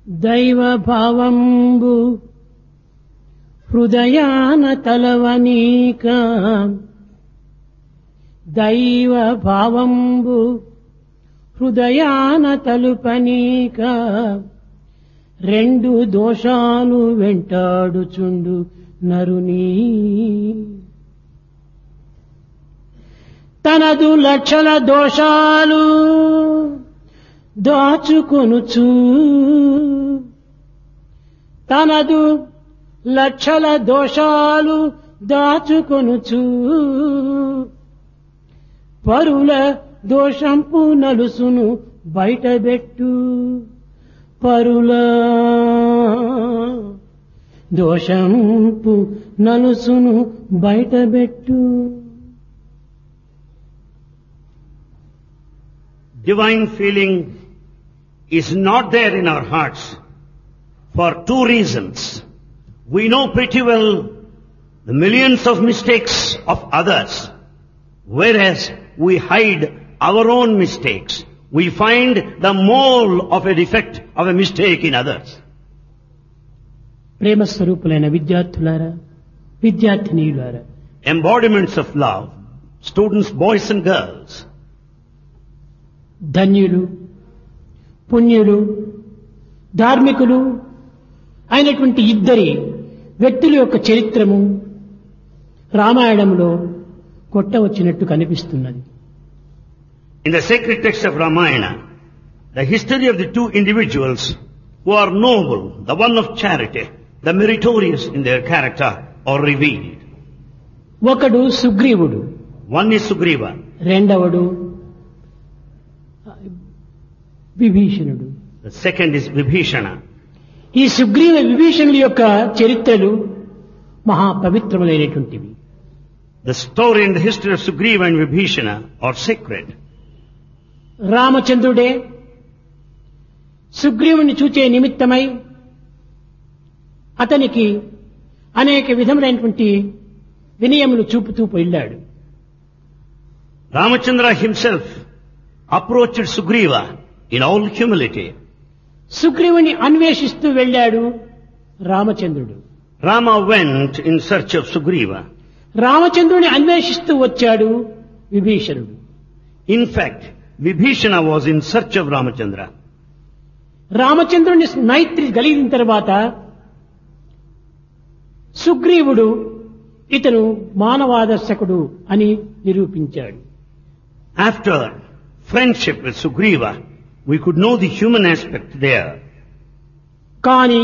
దైవ భావంబు హృదయాన తలవనీక దైవ భావంబు హృదయాన తలుపనీక రెండు దోషాలు వెంటాడుచుండు నరుని తనదు లక్షల దోషాలు దాచుకొనుచు తనదు లక్షల దోషాలు దాచుకొనుచు పరుల దోషంపు నలుసును బయటబెట్టు పరుల దోషంపు నలుసును బయటబెట్టు Divine feeling is not there in our hearts for two reasons. We know pretty well the millions of mistakes of others, whereas we hide our own mistakes. We find the mole of a defect of a mistake in others. ప్రేమ స్వరూపులైన విద్యార్థులారా విద్యార్థినీయులారా Embodiments of love, students, boys and girls, ధన్యులు పుణ్యులు ధార్మికులు అయినటువంటి ఇద్దరి వ్యక్తుల యొక్క చరిత్రము రామాయణంలో కొట్టవచ్చినట్టు కనిపిస్తున్నది In the sacred text of Ramayana, the history of the two individuals who are noble, the one of charity, the meritorious in their character, are revealed. ఒకడు సుగ్రీవుడు One is Sugriva, రెండవడు విభీషణుడు the second is Vibhishana. ఈ సుగ్రీవ విభీషణుల యొక్క చరిత్రలు మహా పవిత్రములైనటువంటివి The story and the history of Sugriva and Vibhishana are sacred. రామచంద్రుడే సుగ్రీవుని చూచే నిమిత్తమై అతనికి అనేక విధములైనటువంటి వినయములు చూపుతూ వెళ్ళాడు Ramachandra himself approached Sugriva in all humility. సుగ్రీవుని అన్వేషిస్తూ వెళ్ళాడు రామచంద్రుడు Rama went in search of Sugriva. రామచంద్రుని అన్వేషిస్తూ వచ్చాడు విభీషణుడు In fact, Vibhishana was in search of Ramachandra. రామచంద్రుని మైత్రి కలిగిన తర్వాత సుగ్రీవుడు ఇతను మానవాదర్శకుడు అని నిరూపించాడు After friendship with Sugriva, we could know the human aspect there. కానీ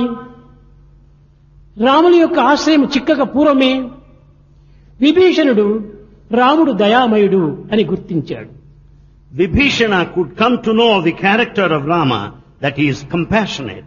రాముని యొక్క ఆశ్రయం చిక్కక పూర్వమే విభీషణుడు రాముడు దయామయుడు అని గుర్తించాడు Vibhishana could come to know the character of Rama, that he is compassionate.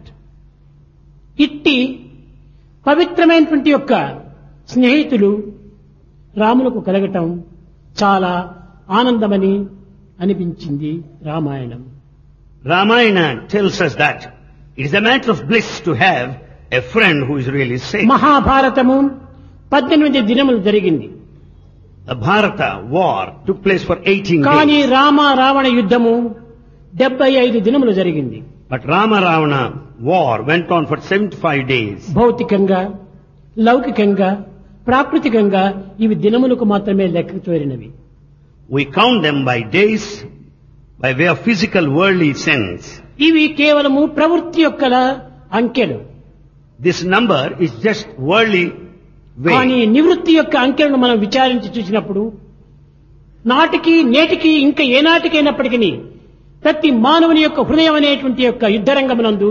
ఇట్టి పవిత్రమైనటువంటి యొక్క స్నేహితులు రాములకు కలగటం చాలా ఆనందమని అనిపించింది Ramayanam Ramayana tells us that it is a matter of bliss to have a friend who is really safe. మహాభారతము పద్దెనిమిది దినములు జరిగింది The Bharata war took place for 18 కానీ days. రామ రావణ యుద్ధము డెబ్బై ఐదు దినములు జరిగింది But Rama Ravana war went on for 75 days. భౌతికంగా లౌకికంగా ప్రాకృతికంగా ఇవి దినములకు మాత్రమే లెక్క చేరినవి We count them by days, by way of physical worldly sense. ఇవి కేవలము ప్రవృత్తి యొక్క అంకెలు This number is just worldly కానీ way. నివృత్తి యొక్క అంకెలను మనం విచారించి చూసినప్పుడు నాటికి నేటికి ఇంకా ఏనాటికైనప్పటికీ ప్రతి మానవుని యొక్క హృదయం అనేటువంటి యొక్క యుద్ధరంగమునందు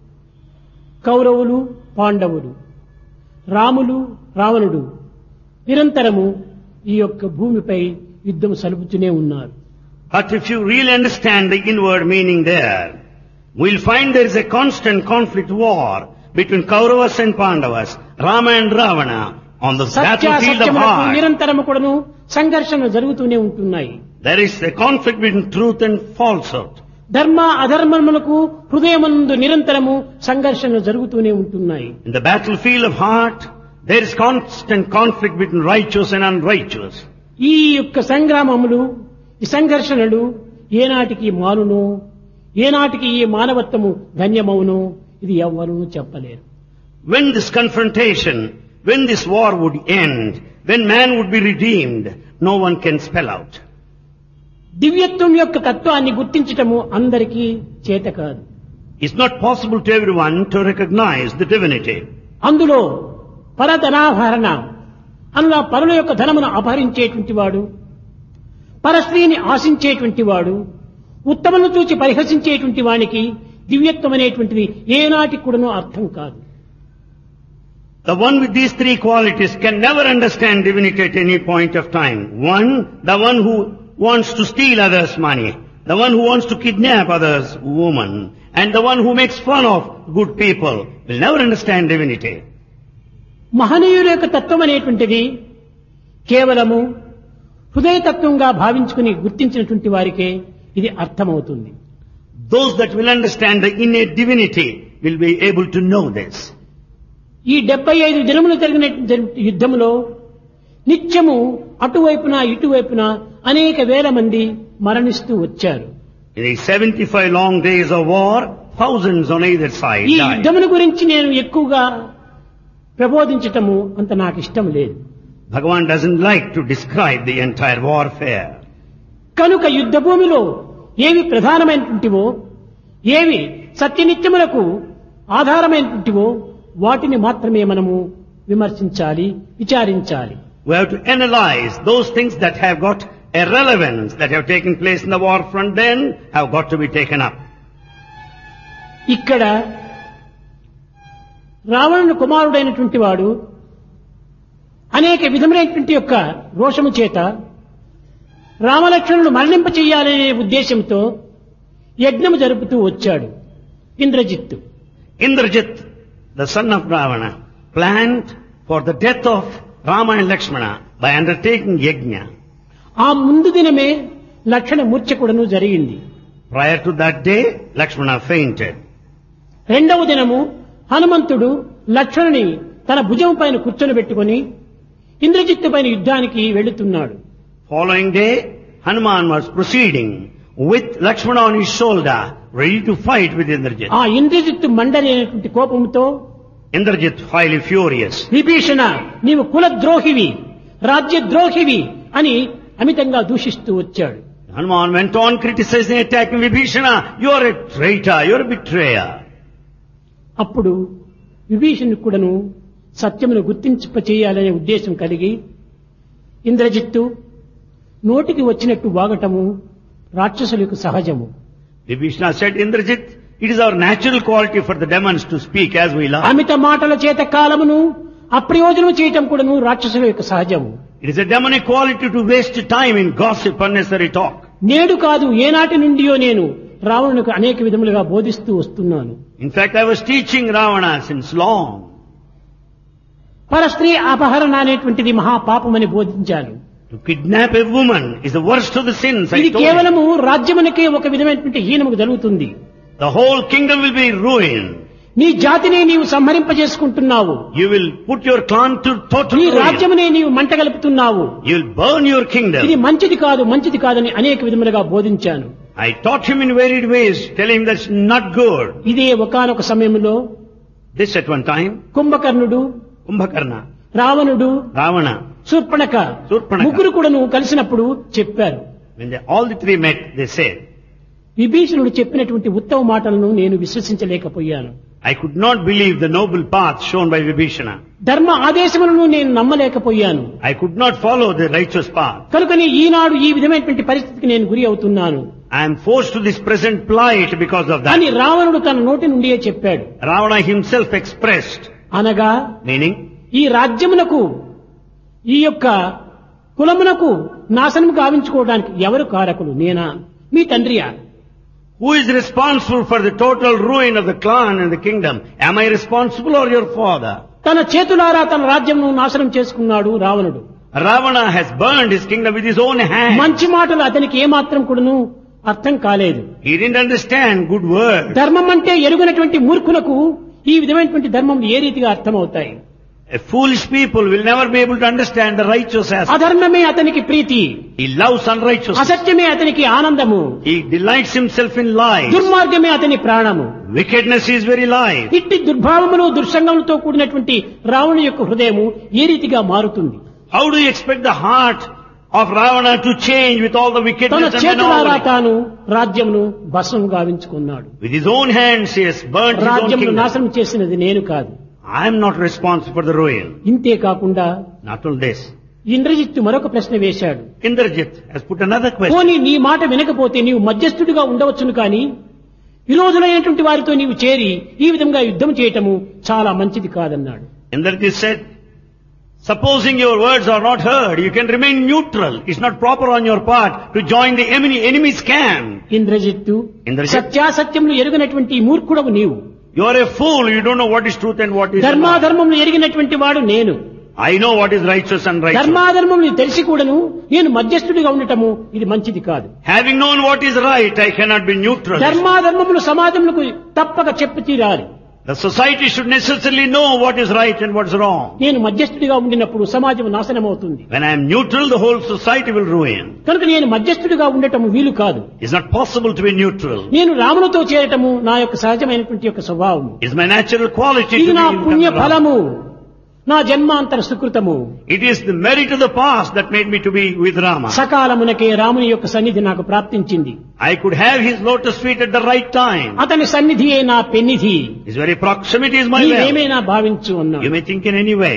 కౌరవులు పాండవులు రాములు రావణుడు నిరంతరము ఈ యొక్క భూమిపై యుద్ధం సలుపుతూనే ఉన్నారు But if you really understand the inward meaning there, we'll find there is a constant conflict war between Kauravas and Pandavas, Rama and Ravana on the battlefield of సత్యాసత్యములకు heart. నిరంతరము కూడాను సంఘర్షణలు జరుగుతూనే ఉంటున్నాయి There is a conflict between truth and falsehood. ధర్మ అధర్మములకు హృదయమందు నిరంతరము సంఘర్షణలు జరుగుతూనే ఉంటున్నాయి In the battlefield of heart, there is constant conflict between righteous and unrighteous. ఈ యొక్క సంగ్రామములు ఈ సంఘర్షణలు ఏనాటికి మానునో ఏనాటికి ఈ మానవత్వము ధన్యమవునో ఇది ఎవ్వరూ చెప్పలేరు When this confrontation, when this war would end, when man would be redeemed, no one can spell out. దివ్యత్వం యొక్క తత్వాన్ని గుర్తించటము అందరికీ చేత కాదు It's not possible to everyone to recognize the divinity. అందులో పరధనాభరణ అందులో పరుల యొక్క ధనమును అపహరించేటువంటి వాడు పరస్త్రీని ఆశించేటువంటి వాడు ఉత్తమను చూచి పరిహసించేటువంటి వానికి దివ్యత్వం అనేటువంటిది ఏనాటికి కూడాను అర్థం కాదు The one with these three qualities can never understand divinity at any point of time. One, the one who wants to steal others' money. The one who wants to kidnap others' woman. And the one who makes fun of good people will never understand divinity. మహనీయుల యొక్క తత్వం అనేటువంటిది కేవలము హృదయతత్వంగా భావించుకుని గుర్తించినటువంటి వారికే ఇది అర్థమవుతుంది Those that will understand the innate divinity will be able to know this. ఈ డెబ్బై ఐదు దినములు జరిగిన జరి- యుద్ధములో నిత్యము అటువైపున ఇటువైపున అనేక వేల మంది మరణిస్తూ వచ్చారు In these 75 long days of war, thousands on either side ఈ died. యుద్ధముల గురించి నేను ఎక్కువగా ప్రబోధించటము అంత నాకు ఇష్టం లేదు Bhagavan doesn't like to describe the entire warfare. కనుక యుద్ధ భూమిలో ఏవి ప్రధానమైనటువంటివో ఏవి సత్యనిత్యములకు ఆధారమైనటువంటివో వాటిని మాత్రమే మనము విమర్శించాలి విచారించాలి We have to analyze those things that have got a relevance that have taken place in the war front then have got to be taken up. ఇక్కడ రావణుని కుమారుడైనటువంటి వాడు అనేక విధములైనటువంటి యొక్క రోషము చేత రామలక్ష్మణుడు మరణింప చెయ్యాలనే ఉద్దేశంతో యజ్ఞము జరుపుతూ వచ్చాడు Indrajit Indrajit, the son of Ravana, planned for the death of Rama and Lakshmana by undertaking yajna. ఆ ముందు దినమే లక్షణ మూర్ఛకుడను జరిగింది Prior to that day, Lakshmana fainted. రెండవ దినము హనుమంతుడు లక్ష్మణుని తన భుజం పైన కూర్చొని పెట్టుకుని ఇంద్రజిత్తు పైన యుద్ధానికి వెళుతున్నాడు Following day, Hanuman was proceeding with Lakshmana on his shoulder, ready to fight with Indrajit. ఆ ఇంద్రజిత్తు మండలేనటువంటి కోపంతో Indrajit, highly furious, విభీషణ నీవు కులద్రోహివి రాజ్యద్రోహివి అని అమితంగా దూషిస్తూ వచ్చాడు Hanuman went on criticizing, attacking Vibhishana. You are a traitor, you are a betrayer. అప్పుడు విభీషణుడు కూడాను సత్యమును గుర్తింప చేయాలనే ఉద్దేశం కలిగి ఇంద్రజిత్తు నోటికి వచ్చినట్టు వాగటము రాక్షసులకు సహజము Vibhishana said, Indrajit, it is our natural quality for the demons to speak as we love. అమిత మాటల చేత కాలమును అప్రయోజనం చేయటం కూడాను రాక్షసుల యొక్క సహజము It is a demonic quality to waste time in gossip, unnecessary talk. నేడు కాదు ఏనాటి నుండియో నేను రావణునికి అనేక విధములుగా బోధిస్తూ వస్తున్నాను In fact, I was teaching Ravana since long. పరస్త్రీ అపహరణ అనేటువంటిది మహాపాపమని బోధించాను To kidnap a woman is the worst of the sins. I ఇది told you. కేవలము రాజ్యమునకే ఒక విధమైనటువంటి హీనముకు జరుగుతుంది The whole kingdom will be ruined. నీ జాతిని నీవు సంహరింపజేసుకుంటున్నావు You will put your clan to total నీ ruin. రాజ్యమునే నీవు మంటగలుపుతున్నావు You will burn your ఇది kingdom. మంచిది కాదు మంచిది కాదని అనేక విధములుగా బోధించాను I taught him in varied ways, telling him that's not good. ఇదే ఒకానొక సమయంలో This at one time, కుంభకర్ణుడు Kumbhakarna, రావణుడు Ravana, శూర్పణక శూర్పణఖ. ముగ్గురు కూడాను కలిసినప్పుడు చెప్పారు when they, all the three met, they said, విభీషణుడు చెప్పినటువంటి ఉత్తమ మాటలను నేను విశ్వసించలేకపోయాను I could not believe the noble path shown by Vibhishana. ధర్మ ఆదేశములను నేను నమ్మలేకపోయాను I could not follow the righteous path. కనుకని ఈనాడు ఈ విధమైనటువంటి పరిస్థితికి నేను గురి అవుతున్నాను I am forced to this present plight because of అని that. రావణుడు తన నోటి నుండియే చెప్పాడు Ravana himself expressed, అనగా meaning, ఈ రాజ్యమునకు ఈ యొక్క కులమునకు నాశనం గావించుకోవడానికి ఎవరు కారకులు నేనా మీ తండ్రియా who is responsible for the total ruin of the clan and the kingdom? Am I responsible or your father? తన చేతులారా తన రాజ్యంను నాశనం చేసుకున్నాడు రావణుడు Ravana has burned his kingdom with his own hand. మంచి మాటలు అతనికి ఏమాత్రం కూడాను అర్థం కాలేదు He didn't understand good words. ధర్మం అంటే ఎరుగనటువంటి మూర్ఖులకు ఈ విధమైనటువంటి ధర్మం ఏ రీతిగా అర్థమవుతాయి A foolish people will never be able to understand the righteous aspect. అధర్మమే అతనికి ప్రీతి He loves unrighteousness. అసత్యమే అతనికి ఆనందము He delights himself in lies. దుర్మార్గమే అతని ప్రాణము Wickedness is very life. ఇట్టి దుర్భావములు దుర్సంగములతో కూడినటువంటి రావణు యొక్క హృదయము ఏ రీతిగా మారుతుంది How do you expect the heart of Ravana to change with all the తన wickedness and చేతులారా manomery? తాను రాజ్యమును భస్మం గావించుకున్నాడు With his own hands he has burnt his own రాజ్యమును kingdom. నాశనం చేసినది నేను కాదు I am not responsible for the ruin. ఇంతే కాకుండా Not only this. ఇంద్రజిత్తు మరొక ప్రశ్న వేశాడు Indrajit has put another question. పోనీ నీ మాట వినకపోతే నీవు మధ్యస్థుడిగా ఉండవచ్చును కానీ విరోధులైనటువంటి వారితో నీవు చేరి ఈ విధంగా యుద్ధం చేయటము చాలా మంచిది కాదన్నాడు Indrajit said, supposing your words are not heard, you can remain neutral. It's not proper on your part to join the enemy, enemy's camp. Indrajit Indrajit. సత్యాసత్యములు ఎరుగనటువంటి ఈ మూర్ఖుడవు నీవు You are a fool. You don't know what is truth and what is lie. ధర్మాధర్మములు ఎరిగినటువంటి వాడు నేను I know what is righteous and righteous. ధర్మాధర్మములు తెలిసి కూడాను నేను మధ్యస్థుడిగా ఉండటము ఇది మంచిది కాదు Having known what is right, I cannot be neutral. ధర్మాధర్మములు సమాజములకు తప్పక చెప్పి తీరాలి The society should necessarily know what is right and what is wrong. నేను మధ్యస్థుడిగా ఉండినప్పుడు సమాజం నాశనమవుతుంది When I am neutral, the whole society will ruin. కనుక నేను మధ్యస్థుడిగా ఉండటము వీలు కాదు It's not possible to be neutral. నేను రామునితో చేరటము నా యొక్క సహజమైనటువంటి యొక్క స్వభావము It's my natural quality ఇది to నా be పుణ్య in Ram. ఫలము నా జన్మాంతర సుకృతము It is the merit of the past that made me to be with Rama. సకాలమునకే రాముని యొక్క సన్నిధి నాకు ప్రాప్తించింది I could have his lotus feet at the right time. అతని సన్నిధియే నా పెన్నిధి His very proximity is my will. నీవేమైనా భావించు You అన్నాడు may think in any way.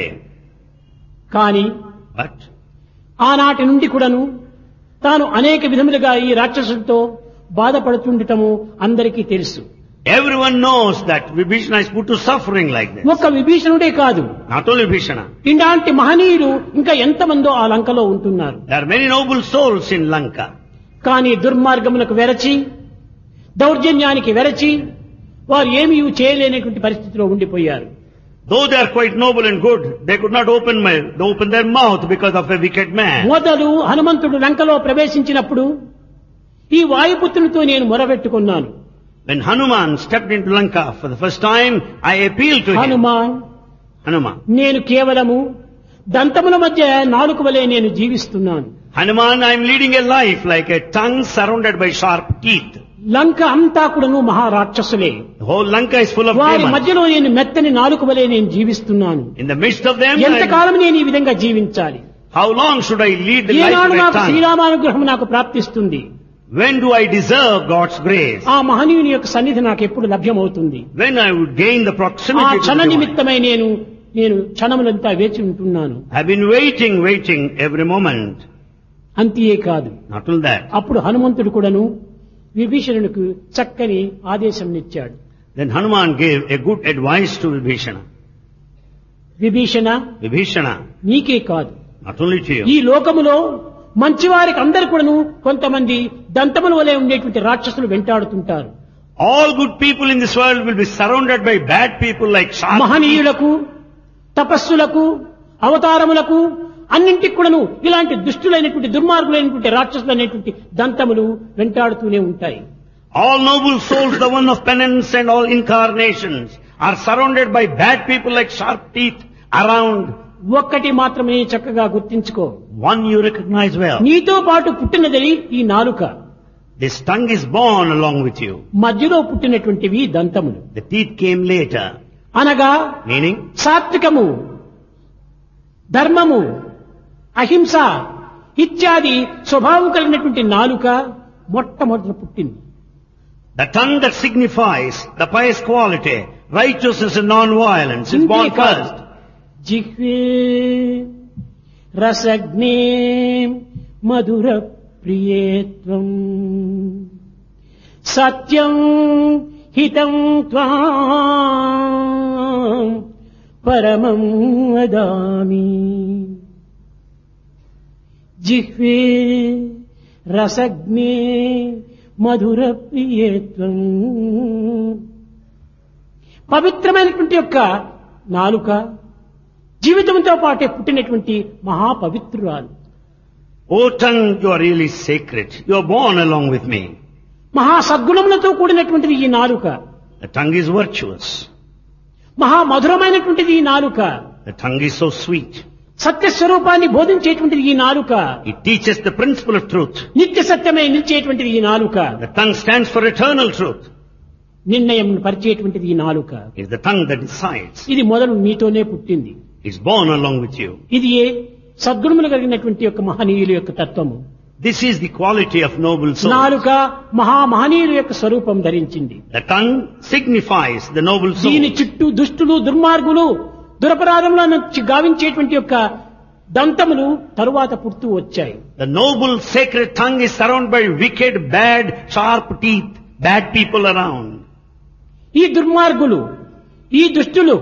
కానీ But ఆనాటి నుండి కూడాను తాను అనేక విధములుగా ఈ రాక్షసులతో బాధపడుతుండటము అందరికీ తెలుసు everyone knows that Vibhishana is put to suffering like this. ఒక్క విభీషణుడే కాదు Not only Vibhishana. ఇలాంటి మహనీయులు ఇంకా ఎంతమందో ఆ లంకలో ఉంటున్నారు There are many noble souls in Lanka. కానీ దుర్మార్గములకు వెరచి దౌర్జన్యానికి వెరచి వారు ఏమీ చేయలేనటువంటి పరిస్థితిలో ఉండిపోయారు Though they are quite noble and good, they could not open, my, they open their mouth because of a wicked man. మొదలు హనుమంతుడు లంకలో ప్రవేశించినప్పుడు ఈ వాయుపుత్రునితో నేను మొరబెట్టుకున్నాను When Hanuman stepped into Lanka for the first time, I appealed to him. Hanuman Hanuman. నేను కేవలము దంతముల మధ్య నాలుక వలె నేను జీవిస్తున్నాను Hanuman, I am leading a life like a tongue surrounded by sharp teeth. లంక అంతా కూడాను మహారాక్షసులే The whole Lanka is full of వారి demons. మధ్యలో నేను మెత్తని నాలుక వలె నేను జీవిస్తున్నాను In the midst of them, I- ఎంతకాలం నేను ఈ విధంగా జీవించాలి how long should I lead the life ఏనాడు of a నాకు tongue? శ్రీరామానుగ్రహం నాకు ప్రాప్తిస్తుంది When do I deserve God's grace? ఆ మహనీయుని యొక్క సన్నిధి నాకు ఎప్పుడు లభ్యమవుతుంది When I would gain the ఆ proximity to క్షణ the divine. నిమిత్తమై నేను నేను క్షణములంతా వేచి ఉంటున్నాను I've been waiting, waiting every moment. అంతే కాదు Not only that. అప్పుడు హనుమంతుడు కూడాను విభీషణునికి చక్కని ఆదేశం ఇచ్చాడు Then Hanuman gave a good advice to Vibhishana. Vibhishana Vibhishana, నీకే కాదు not only to ఈ you. లోకములో మంచివారికి అందరు కూడాను కొంతమంది దంతముల వలె ఉండేటువంటి రాక్షసులు వెంటాడుతుంటారు All good people in this world will be surrounded by bad people like sharp teeth. మహనీయులకు తపస్సులకు అవతారములకు అన్నింటికి కూడాను ఇలాంటి దుష్టులైనటువంటి దుర్మార్గులైనటువంటి రాక్షసులు అనేటువంటి దంతములు వెంటాడుతూనే ఉంటాయి All noble souls, the one of penance and all incarnations, are surrounded by bad people like sharp teeth around. ఒక్కటి మాత్రమే చక్కగా గుర్తించుకో One you recognize well. నీతో పాటు పుట్టినది ఈ నాలుక This tongue is born along with you. మధ్యలో పుట్టినటువంటివి దంతములు The teeth came later. అనగా Meaning, సాత్వికము ధర్మము అహింస ఇత్యాది స్వభావం కలిగినటువంటి నాలుక మొట్టమొదట పుట్టింది the tongue that signifies the pious quality, righteousness and non-violence is born ఇంతే కాదు. first. జిహ్వే రసగ్నే మధుర ప్రియేత్వం సత్యం హితం త్వాం పరమం వదామి జిహ్వే రసగ్నే మధుర ప్రియేత్వం పవిత్రమైనటువంటి యొక్క నాలుక జీవితంతో పాటే పుట్టినటువంటి మహాపవిత్రురాలు O tongue, you are really sacred. You are born along with me. మహా సద్గుణములతో కూడినటువంటిది ఈ నాలుక The tongue is virtuous. మహా మధురమైనటువంటిది ఈ నాలుక The tongue is so sweet. సత్య స్వరూపాన్ని బోధించేటువంటిది ఈ నాలుక It teaches the principle of truth. నిత్య సత్యమై నిలిచేటువంటిది ఈ నాలుక The tongue stands for eternal truth. నిర్ణయం పరిచేటువంటిది ఈ నాలుక It's the tongue that decides. ఇది మొదలు మీతోనే పుట్టింది It's born along with you. ఇది ఏ సద్గుణములు కలిగినటువంటి యొక్క మహనీయుల యొక్క తత్వము This is the quality of noble soul. నాలుక మహా మహనీయుల యొక్క స్వరూపం ధరించింది The tongue signifies the noble దీని soul. చుట్టూ దుష్టులు దుర్మార్గులు దురపరాధంలో నుంచి గావించేటువంటి యొక్క దంతములు తరువాత పుడుతూ వచ్చాయి The noble sacred tongue is surrounded by wicked, bad, sharp teeth, bad people around. ఈ దుర్మార్గులు ఈ దుష్టులు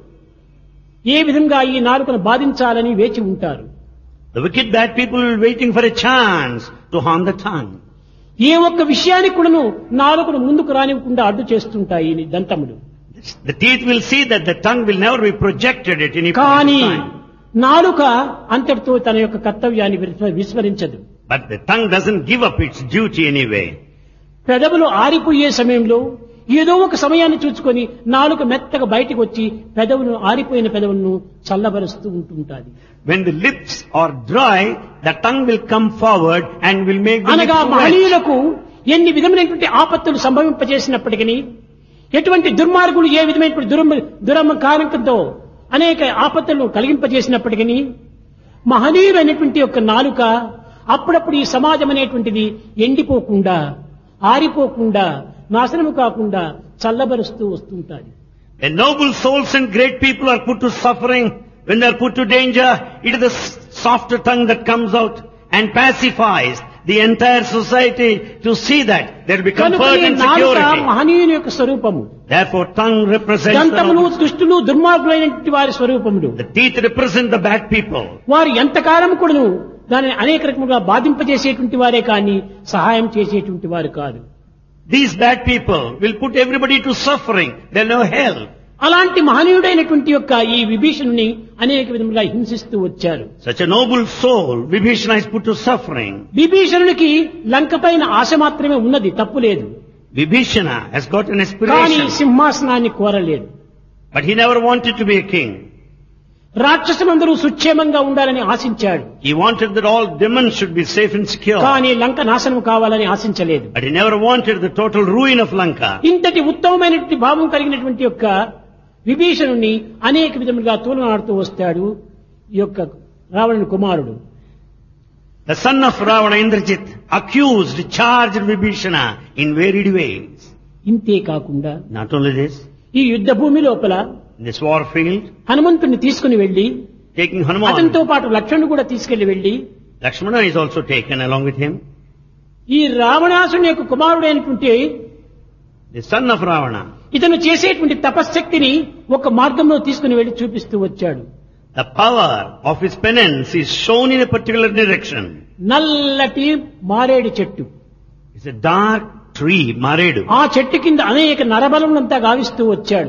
ఏ విధంగా ఈ నాలుకను బాధించాలని వేచి ఉంటారు The wicked, bad people will be waiting for a chance to harm the tongue. ఏ ఒక్క విషయానికి కూడాను నాలుకను ముందుకు రానివ్వకుండా అడ్డు చేస్తుంటాయి ఈ దంతములు The teeth will see that the tongue will never be projected at any point కానీ in time. నాలుక అంతటితో తన యొక్క కర్తవ్యాన్ని విస్మ- విస్మరించదు But the tongue doesn't give up its duty anyway. పెదవులు ఆరిపోయే సమయంలో ఏదో ఒక సమయాన్ని చూసుకొని నాలుక మెత్తగా బయటకు వచ్చి పెదవును ఆరిపోయిన పెదవులను చల్లబరుస్తూ ఉంటుంటాది When the lips are dry, the tongue will come forward and will make the అనగా lips wet. మహనీయులకు ఎన్ని విధమైనటువంటి ఆపత్తులు సంభవింపజేసినప్పటికీ ఎటువంటి దుర్మార్గులు ఏ విధమైనటువంటి దురమ దురమ కారణంతో అనేక ఆపత్తులను కలిగింపజేసినప్పటికీ మహనీయులైనటువంటి యొక్క నాలుక అప్పుడప్పుడు ఈ సమాజం అనేటువంటిది ఎండిపోకుండా ఆరిపోకుండా నాశనము కాకుండా చల్లబరుస్తూ వస్తుంటాది When noble souls and great people are put to suffering, when they are put to danger, it is the s- softer tongue that comes out and pacifies the entire society to see that there will be కనుక comfort ఈ and నాలుక security. మహనీయుని యొక్క స్వరూపము Therefore, tongue represents the, దంతములు noble- దుష్టులు దుర్మార్గులైనటువంటి వారి స్వరూపములు the teeth represent the bad people. వారు ఎంతకాలం కూడాను దానిని అనేక రకములుగా బాధింపజేసేటువంటి వారే కానీ సహాయం చేసేటువంటి వారు కాదు These bad people will put everybody to suffering. They'll no help. అలాంటి మహనీయుడైనటువంటి యొక్క ఈ విభీషణుని అనేక విధములుగా హింసిస్తూ వచ్చారు Such a noble soul, Vibhishana is put to suffering. విభీషణునికి లంక పైన ఆశ మాత్రమే ఉన్నది తప్పు లేదు Vibhishana has got an కానీ aspiration, సింహాసనాన్ని కోరలేదు but he never wanted to be a king. రాక్షసులందరూ సుక్షేమంగా ఉండాలని ఆశించాడు He wanted that all demons should be safe and secure. కానీ లంక నాశనం కావాలని ఆశించలేదు But he never wanted the total ruin of Lanka. ఇంతటి ఉత్తమమైనటువంటి భావం కలిగినటువంటి యొక్క విభీషణుని అనేక విధములుగా తూలనాడుతూ వస్తాడు ఈ యొక్క రావణుని కుమారుడు The son of Ravana, Indrajit, accused, charged Vibhishana in varied ways. ఇంతే కాకుండా Not only this, ఈ యుద్ధ భూమి లోపల in this war field, హనుమంతుని తీసుకుని వెళ్లి taking అతనితో Hanuman, పాటు లక్ష్మణుడు కూడా తీసుకెళ్లి వెళ్లి Lakshmana is also taken along with him. ఈ రావణాసుని యొక్క కుమారుడైనటువంటి The son of Ravana, ఇతను చేసేటువంటి తపశ్శక్తిని ఒక మార్గంలో తీసుకుని వెళ్లి చూపిస్తూ వచ్చాడు the power of his penance is shown in a particular direction. నల్లటి మారేడు చెట్టు It's a dark tree, Maredu. ఆ చెట్టు కింద అనేక నరబలములంతా గావిస్తూ వచ్చాడు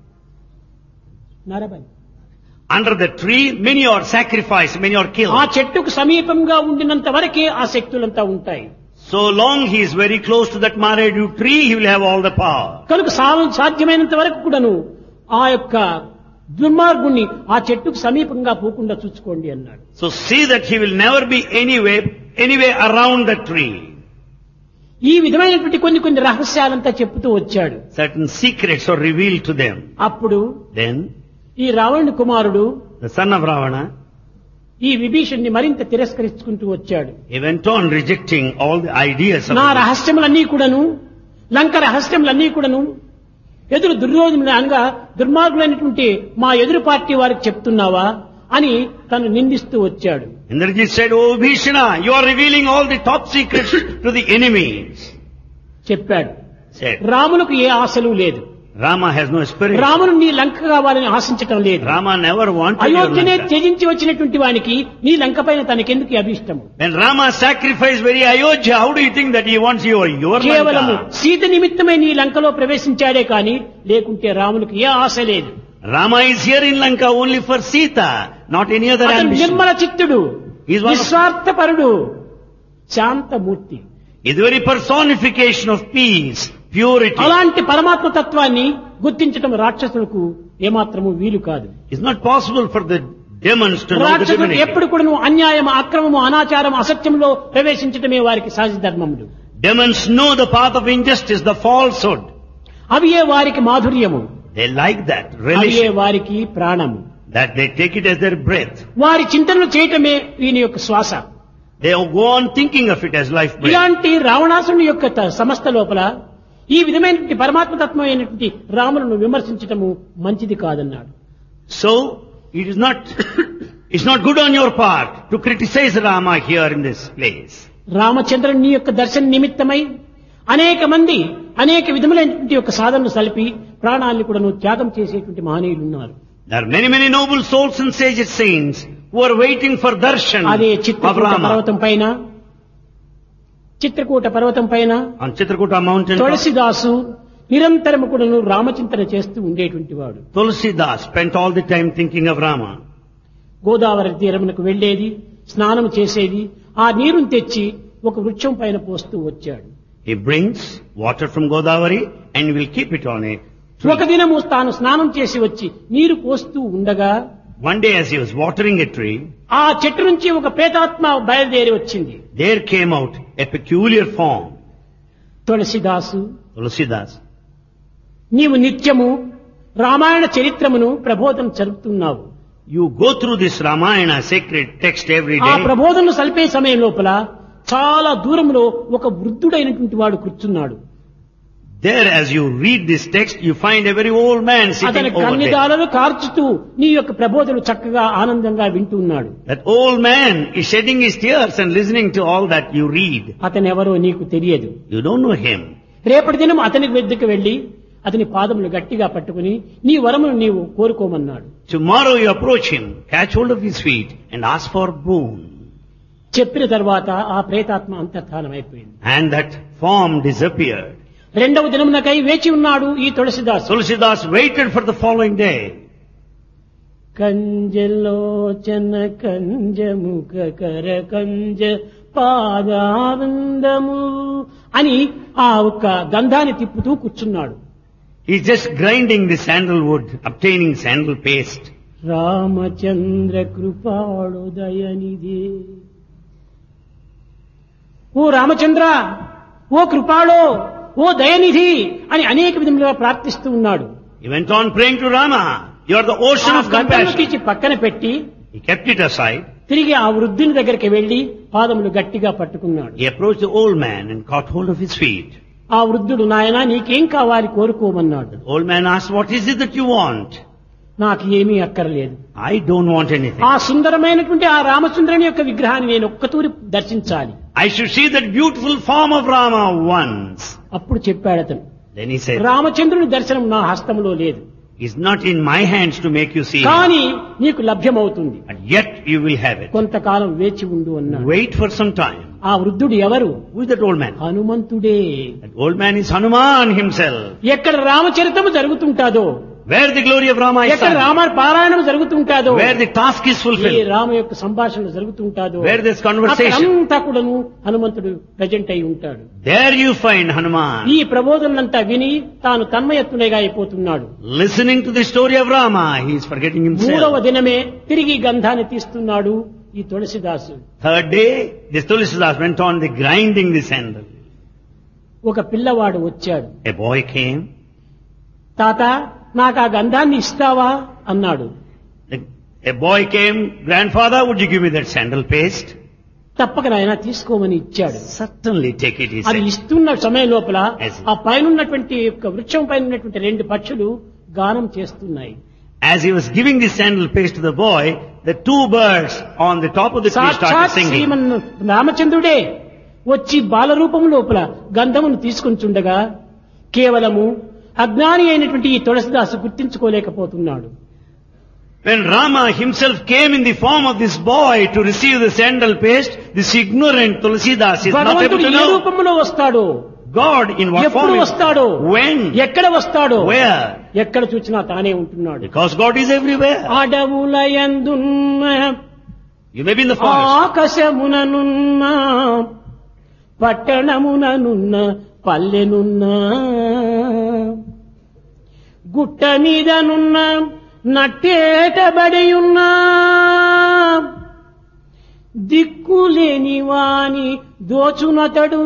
నరబలి Under the tree, many are sacrificed, many are ఆ killed. చెట్టుకు సమీపంగా ఉండినంత వరకే ఆ శక్తులంతా ఉంటాయి So long he is very close to that Maredu tree, he will have all the power. కనుక సా- సాధ్యమైనంత వరకు కూడాను ఆ యొక్క దుర్మార్గుణ్ణి ఆ చెట్టుకు సమీపంగా పోకుండా చూసుకోండి అన్నాడు So see that he will never be anyway, anyway around the tree. ఈ విధమైనటువంటి కొన్ని కొన్ని రహస్యాలంతా చెప్తూ వచ్చాడు Certain secrets are revealed to them. అప్పుడు Then, ఈ రావణుని కుమారుడు the son of Ravana, ఈ విభీషణ్ణి మరింత తిరస్కరించుకుంటూ వచ్చాడు he went on rejecting all the ideas of నా the- రహస్యములన్నీ కూడాను లంక రహస్యములన్నీ కూడాను ఎదురు దుర్యోధనుడు అనగా దుర్మార్గులైనటువంటి మా ఎదురు పార్టీ వారికి చెప్తున్నావా అని తను నిందిస్తూ వచ్చాడు Indrajit said, Oh Bhishana, you are revealing all the top secrets to the enemies. చెప్పాడు Said, రాములకు ఏ ఆశలు లేదు Rama has no spirit. రామును నీ లంక కావాలని ఆశించటం లేదు Rama never wanted your అయోధ్యనే Lanka. త్యజించి వచ్చినటువంటి వానికి నీ లంక పైన తనకెందుకు ఈ అభిష్టము When Rama sacrificed very Ayodhya, how do you think that he wants your, your కేవలము Lanka? సీత నిమిత్తమే నీ లంకలో ప్రవేశించాడే కాని లేకుంటే రామునికి ఏ ఆశ లేదు Rama is here in Lanka only for Sita, not any other అతను ambition. Nirmala చిత్తుడు He's one of- నిస్వార్థపరుడు శాంతమూర్తి Is the very personification of peace, purity. అలాంటి పరమాత్మ తత్వాన్ని గుర్తించటం రాక్షసులకు ఏమాత్రము వీలు కాదు It's not possible for the demons to know the రాక్షసులకు divinity. ఎప్పుడు కూడా అన్యాయం అక్రమము అనాచారం అసత్యంలో ప్రవేశించటమే వారికి సహజ ధర్మములు Demons know the path of injustice, the falsehood. అవియే వారికి మాధుర్యము They like that అవియే religion, వారికి ప్రాణము that they take it as their breath. వారి చింతనలు చేయటమే వీని యొక్క శ్వాస They go on thinking of it as life breath. ఇలాంటి రావణాసుని యొక్క త- సంస్థ లోపల ఈ విధమైనటువంటి పరమాత్మ తత్వం అయినటువంటి రాములను విమర్శించటము మంచిది కాదన్నాడు So, it is not, it's not good on your part to criticize Rama here in this place. రామచంద్రుని యొక్క దర్శన నిమిత్తమై అనేక మంది అనేక విధములైనటువంటి యొక్క సాధనలు సలిపి ప్రాణాన్ని కూడా త్యాగం చేసేటువంటి మహనీయులు ఉన్నారు There are many, many noble souls and sage saints who are waiting for darshan అదే of చిత్రకూట Rama. పర్వతం పైన చిత్రకూట పర్వతం పైన On Chitrakuta mountain, top, తులసిదాసు నిరంతరము కూడాను రామచింతన చేస్తూ ఉండేటువంటి వాడు Tulsidas spent all the time thinking of Rama. Godavari తీరమునకు వెళ్లేది స్నానం చేసేది ఆ నీరుని తెచ్చి ఒక వృక్షం పైన పోస్తూ వచ్చాడు He brings water from Godavari and will keep it on a tree. ఒక దినము తాను స్నానం చేసి వచ్చి నీరు పోస్తూ ఉండగా One day as he was watering a tree, ఆ చెట్టు నుంచి ఒక ప్రేతాత్మ బయలుదేరి వచ్చింది there came out a peculiar form. తులసిదాసు Tulsidas, నీవు నిత్యము Ramayana చరిత్రమును ప్రబోధన జరుపుతున్నావు you go through this Ramayana sacred text every ఆ day. ప్రబోధనను సలిపే సమయం లోపల చాలా దూరంలో ఒక వృద్ధుడైనటువంటి వాడు కూర్చున్నాడు There as you read this text, you find a very old man అతని sitting over there. కన్నిదాలను కార్చుతూ నీ యొక్క ప్రబోధనలు చక్కగా ఆనందంగా వింటున్నాడు That old man is shedding his tears and listening to all that you read. అతను ఎవరో నీకు తెలియదు You don't know him. రేపటి దినం అతని వద్దకు వెళ్లి అతని పాదములు గట్టిగా పట్టుకుని నీ వరమును నీవు కోరుకోమన్నాడు Tomorrow you approach him, catch hold of his feet and ask for boon. చెప్పిన తర్వాత ఆ ప్రేతాత్మ అంతర్ధానమైపోయింది And that form disappeared. రెండవ దినమునకై వేచి ఉన్నాడు ఈ తులసిదాసు Tulsidas waited for the following day. కంజలోచన కంజముఖ కర కంజ పాదానందము అని ఆ ఒక్క గంధాన్ని తిప్పుతూ కూర్చున్నాడు He's just grinding the sandalwood, obtaining sandal paste. Ramachandra కృపాడు దయనిధి ఓ రామచంద్ర ఓ కృపాళో ఓ దయనిధి అని అనేక విధములుగా ప్రార్థిస్తూ ఉన్నాడు He went on praying to Rama. You are the ocean ఆ of గంధము compassion. తీసి పక్కన పెట్టి He kept it aside. తిరిగి ఆ వృద్ధుని దగ్గరికి వెళ్లి పాదములు గట్టిగా పట్టుకున్నాడు He approached the old man and caught hold of his feet. ఆ వృద్ధుడు నాయన నీకేం కావాలి కోరుకోమన్నాడు Old man asked, what is it that you want? నాకు ఏమీ అక్కర్లేదు I don't want anything. ఆ సుందరమైనటువంటి ఆ రామచంద్రుని యొక్క విగ్రహాన్ని నేను ఒక్కతూరి దర్శించాలి I should see that beautiful form of Rama once. అప్పుడు చెప్పాడు అతను Then he said, రామచంద్రుని దర్శనం నా హస్తంలో లేదు it's not in my hands to make you see him, కానీ నీకు లభ్యమవుతుంది but yet you will have it. కొంతకాలం వేచి ఉండు అన్నాడు Wait for some time. ఆ వృద్ధుడు ఎవరు Who is that old man? హనుమంతుడే That old man is Hanuman himself. ఎక్కడ రామచరితము జరుగుతుంటాదో Where the glory of Rama is ఎక్కడ sung. రామ పారాయణం జరుగుతుంటాదో Where the task is A fulfilled. Rama యొక్క సంభాషణ జరుగుతుంటాదో Where there's conversation. అంతా కూడాను హనుమంతుడు ప్రజెంట్ అయి ఉంటాడు There you find Hanuman. ఈ ప్రబోధనంతా విని తాను తన్మయత్తునేగా అయిపోతున్నాడు Listening to the story of Rama, he is forgetting మూడవ himself. దినమే తిరిగి గంధాన్ని తీస్తున్నాడు ఈ తులసిదాసు Third day, this Tulsidas went on the grinding the sandal. ఒక పిల్లవాడు వచ్చాడు A boy came. తాత నాకు ఆ గంధాన్ని ఇస్తావా అన్నాడు The- A boy came, grandfather, would you give me that sandal paste? తప్పక నాయన తీసుకోమని ఇచ్చాడు Certainly take it, he అది said. ఇస్తున్న సమయం లోపల Yes. ఆ పైన ఉన్నటువంటి యొక్క వృక్షం పైన ఉన్నటువంటి రెండు పక్షులు గానం చేస్తున్నాయి As he was giving the sandal paste to the boy, the two birds on the top of the tree started సాక్షాత్ singing. శ్రీమన్ రామచంద్రుడే వచ్చి బాలరూపం లోపల గంధమును తీసుకొని చుండగా కేవలము అజ్ఞాని అయినటువంటి ఈ తులసిదాసు గుర్తించుకోలేకపోతున్నాడు When Rama himself came in the form of this boy to receive the sandal paste, this ignorant Tulsidas is not able భగవంతుడు to ఏ know రూపంలో వస్తాడో God in what ఎప్పుడు form. is- వస్తాడో When? ఎక్కడ వస్తాడో Where? ఎక్కడ చూసినా తానే ఉంటున్నాడు Because God is everywhere. అడవులయందున్న You may be in the forest. ఆకాశముననున్న పట్టణముననున్న పల్లెనున్న గుట్ట మీదనున్న నట్టేటబడియున్నా దిక్కులేని వాని దోచునతడు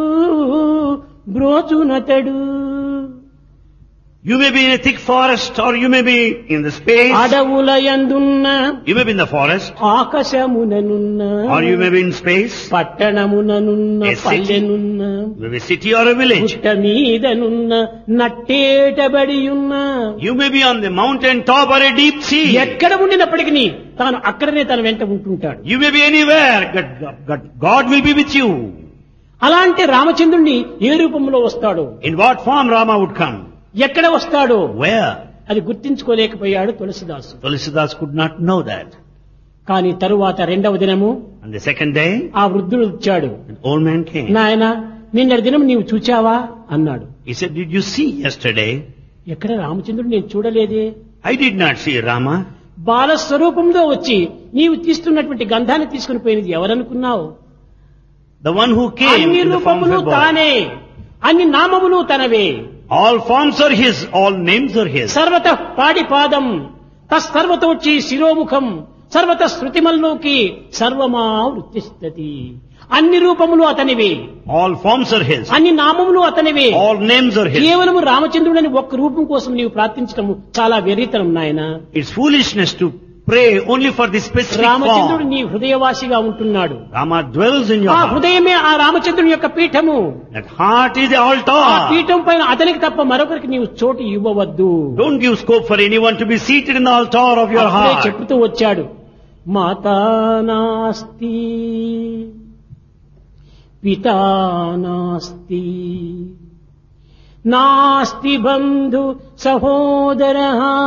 బ్రోచునతడు You may be in a thick forest or you may be in the space. అడవుల యందున్న You may be in the forest ఆకాశముననున్న or you may be in space. పట్టణముననున్న A city. పల్లెనున్న You may be a city or a village. గుట్ట మీదనున్న నట్టేటబడియున్న You may be on the mountain top or a deep sea. ఎక్కడ ఉండినప్పటికీ తాను అక్కడనే తన వెంట ఉంటుంటాడు You may be anywhere. God, God, God will be with you. అలాంటి రామచంద్రుణ్ణి ఏ రూపంలో వస్తాడు In what form Rama would come? ఎక్కడ వస్తాడు Where? అది గుర్తించుకోలేకపోయాడు తులసిదాసు Tulsidas could not know that. కానీ తరువాత రెండవ దినము On the second day, ఆ వృద్ధుడు వచ్చాడు an old man came. నాయన నిన్నటి దినం నీవు చూచావా అన్నాడు He said, Did you see yesterday? ఎక్కడ రామచంద్రుడు నేను చూడలేదే I did not see Rama. బాల స్వరూపంలో వచ్చి నీవు తీస్తున్నటువంటి గంధాన్ని తీసుకుని పోయినది ఎవరనుకున్నావు The one who came అన్ని in the form of రూపములు a boy. తానే అన్ని నామములు తనవే All forms are his, all names are his. సర్వత పాడిపాదం తస్సర్వత వచ్చి శిరోముఖం సర్వత శృతిమల్లోకి సర్వమా వృత్తిస్తతి అన్ని రూపములు అతనివే All forms are his. అన్ని నామములు అతనివే All names are his. కేవలము రామచంద్రుడని ఒక్క రూపం కోసం నీవు ప్రార్థించడం చాలా వెర్రితనం నాయన It's foolishness to pray only for this specific రామచంద్రుడు form. నీ హృదయవాసిగా ఉంటున్నాడు Rama dwells in your ఆ heart. హృదయమే ఆ రామచంద్రుని యొక్క పీఠము That heart is the ఆ altar. పీఠం పైన అతనికి తప్ప మరొకరికి నీవు చోటు ఇవ్వవద్దు Don't give scope for anyone to be seated in the altar of your అప్పుడే heart. చెప్తూ వచ్చాడు మాతా నాస్తి పితా నాస్తి నాస్తి బంధు సహోదర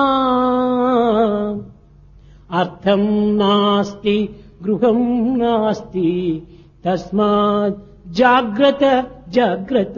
అర్థం నాస్తి గృహం నాస్తి తస్మాత్ జాగ్రత్త జాగ్రత్త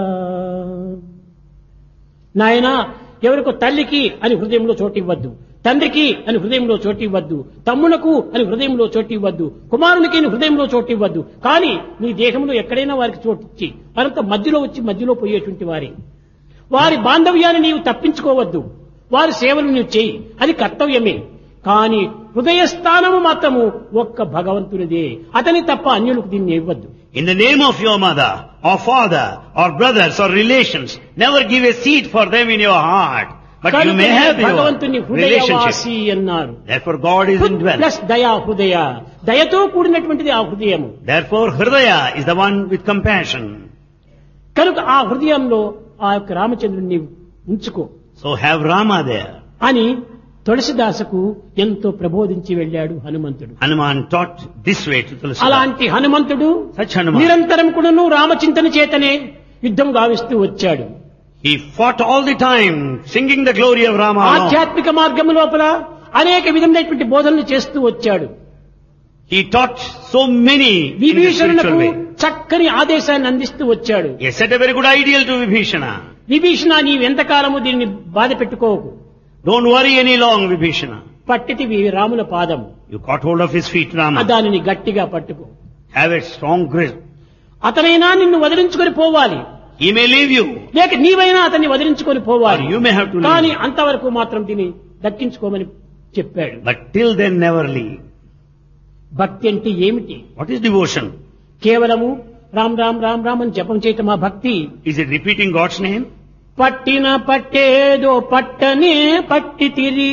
నాయనా ఎవరికో తల్లికి అని హృదయంలో చోటివ్వద్దు తండ్రికి అని హృదయంలో చోటివ్వద్దు తమ్మునకు అని హృదయంలో చోటివ్వద్దు కుమారునికి అని హృదయంలో చోటివ్వద్దు కానీ నీ దేహంలో ఎక్కడైనా వారికి చోటిచ్చి వారంతా మధ్యలో వచ్చి మధ్యలో పోయేటువంటి వారి వారి బాంధవ్యాన్ని నీవు తప్పించుకోవద్దు వారి సేవలు నీవు చేయి అది కర్తవ్యమే కానీ హృదయ స్థానము మాత్రము ఒక్క భగవంతునిదే అతని తప్ప అన్యులకు దీన్ని ఇవ్వద్దు In the name of your mother, or father, or brothers, or relations, never give a seat for them in your heart. But you may కనుకనే have భగవంతుని your relationship. హృదయవాసి అన్నారు Therefore God is indwelt. Plus దయా హృదయ దయతో కూడినటువంటిది ఆ హృదయము Therefore Hridaya is the one with compassion. కనుక ఆ హృదయంలో ఆ యొక్క రామచంద్రుడిని ఉంచుకో So have Rama there. అని తులసిదాసకు ఎంతో ప్రబోధించి వెళ్ళాడు హనుమంతుడు Hanuman taught this way to Tulsidas. అలాంటి హనుమంతుడు Such Hanuman. నిరంతరం కూడాను రామచింతన చేతనే యుద్ధం గావిస్తూ వచ్చాడు He fought all the time, singing the glory of Rama. alone. ఆధ్యాత్మిక మార్గం లోపల అనేక విధమైనటువంటి బోధనలు చేస్తూ వచ్చాడు He taught so many in the విభీషణులకు spiritual way. చక్కని ఆదేశాన్ని అందిస్తూ వచ్చాడు He set a very good ideal to Vibhishana. Vibhishana నీవెంతకాలము దీన్ని బాధ పెట్టుకోకు Don't worry any long, Vibhishana. పట్టితివి రాముల పాదం You caught hold of his feet, ఆ Rama. దానిని గట్టిగా పట్టుకో Have a strong grip. అతనైనా నిన్ను వదిలించుకొని పోవాలి He may leave you, లేక నీవైనా అతన్ని వదిలించుకొని or పోవాలి you may have to కానీ leave. అంతవరకు మాత్రం దీన్ని దక్కించుకోమని చెప్పాడు But till then, never leave. భక్తి అంటే ఏమిటి What is devotion? కేవలము రామ్ రామ్ రామ్ రామ్ అని జపం చేయటం ఆ భక్తి Is it repeating God's name? పట్టిన పట్టేదో పట్టనే పట్టి తిరి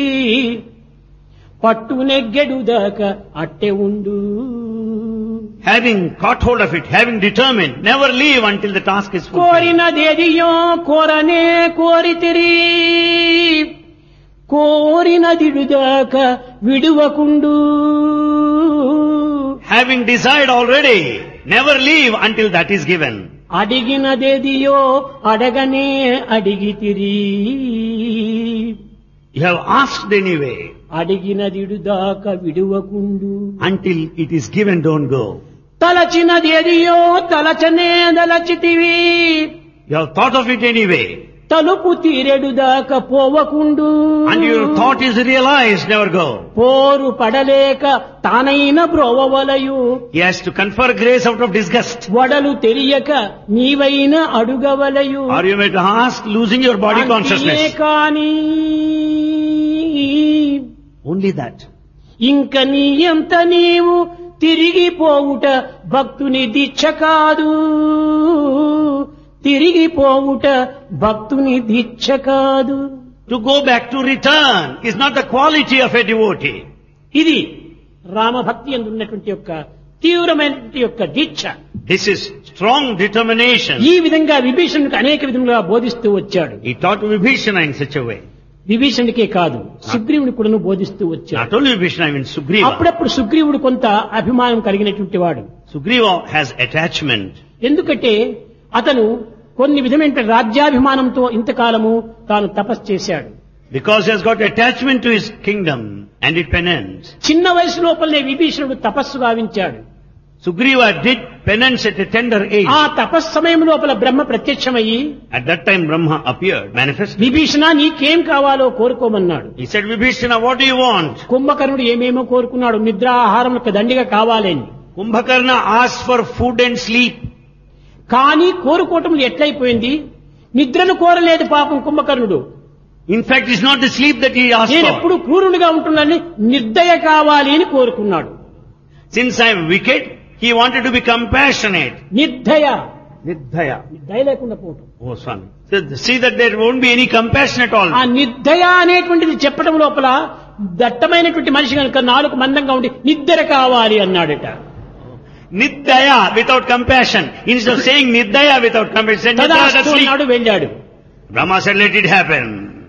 పట్టు నెగ్గెడు దాకా అట్టె ఉండు Having caught hold of it, having determined, never leave until the task is fulfilled. కోరినదేదియో కోరనే కోరితిరి కోరినదిడుదాక విడువకుండు Having desired already, never leave until that is given. అడిగినదేదియో అడగనే అడిగితిరి You have asked anyway. అడిగినదిడుదాక విడువకుండు Until it is given, don't go. తలచినదేదియో తలచనే దలచితివి You have thought of it anyway. తలుపు తీరెడు దాకా పోవకుండు And your thought is realized, never go. పోరు పడలేక తానైన బ్రోవవలయు He has to confer grace out of disgust. వడలు తెలియక నీవైన అడుగవలయు Or you may ask, losing your body అంతియే consciousness. కాని Only that. ఇంక నీ ఎంత నీవు తిరిగిపోవుట భక్తుని దీక్ష కాదు తిరిగిపోవుట భక్తుని దీక్ష కాదు To go back to return is not the quality of a devotee. ఇది రామభక్తి ఎందు ఉన్నటువంటి యొక్క తీవ్రమైనటువంటి యొక్క దీక్ష This is strong determination. ఈ విధంగా విభీషణుడికి అనేక విధములుగా బోధిస్తూ వచ్చాడు He taught Vibhishana in such a way. విభీషణుడికే కాదు సుగ్రీవుని కూడాను బోధిస్తూ వచ్చాడు Not only Vibhishana, I mean Sugriva. అప్పుడప్పుడు సుగ్రీవుడు కొంత అభిమానం కలిగినటువంటి వాడు Sugriva has attachment. ఎందుకంటే అతను కొన్ని విధమైన రాజ్యాభిమానంతో ఇంతకాలము తాను తపస్సు చేశాడు Because he has got attachment to his kingdom and it penance. చిన్న వయసు లోపలనే విభీషణుడు తపస్సు గావించాడు Sugriva did penance at a tender age. ఆ తపస్సు సమయం లోపల బ్రహ్మ ప్రత్యక్షమయ్యి At that time Brahma appeared, manifested. Vibhishana నీకేం కావాలో కోరుకోమన్నాడు He said, Vibhishana, what do you want? కుంభకర్ణుడు ఏమేమో కోరుకున్నాడు నిద్ర ఆహారం దండిగా కావాలని Kumbhakarna asked for food and sleep. కానీ కోరుకోవటం ఎట్లయిపోయింది నిద్రను కోరలేదు పాపం కుంభకర్ణుడు In fact, it's not the sleep that he asked నేను for. ఎప్పుడు క్రూరునిగా ఉంటున్నానని నిర్దయ కావాలి అని కోరుకున్నాడు Since I am wicked, he wanted to be compassionate. నిర్దయ Nidhaya. దయ లేకుండా పోవటం Oh, Swami. So, see that there won't be any compassion at all. ఆ నిర్దయ అనేటువంటిది చెప్పడం లోపల దట్టమైనటువంటి మనిషి కనుక నాలుగు మందంగా ఉండి నిద్ర కావాలి అన్నాడట Nidhaya without compassion. Instead of saying Nidhaya without compassion, Nidhaya తదాస్తు that's sleep. అన్నాడు వెళ్ళాడు Brahma said, let it happen.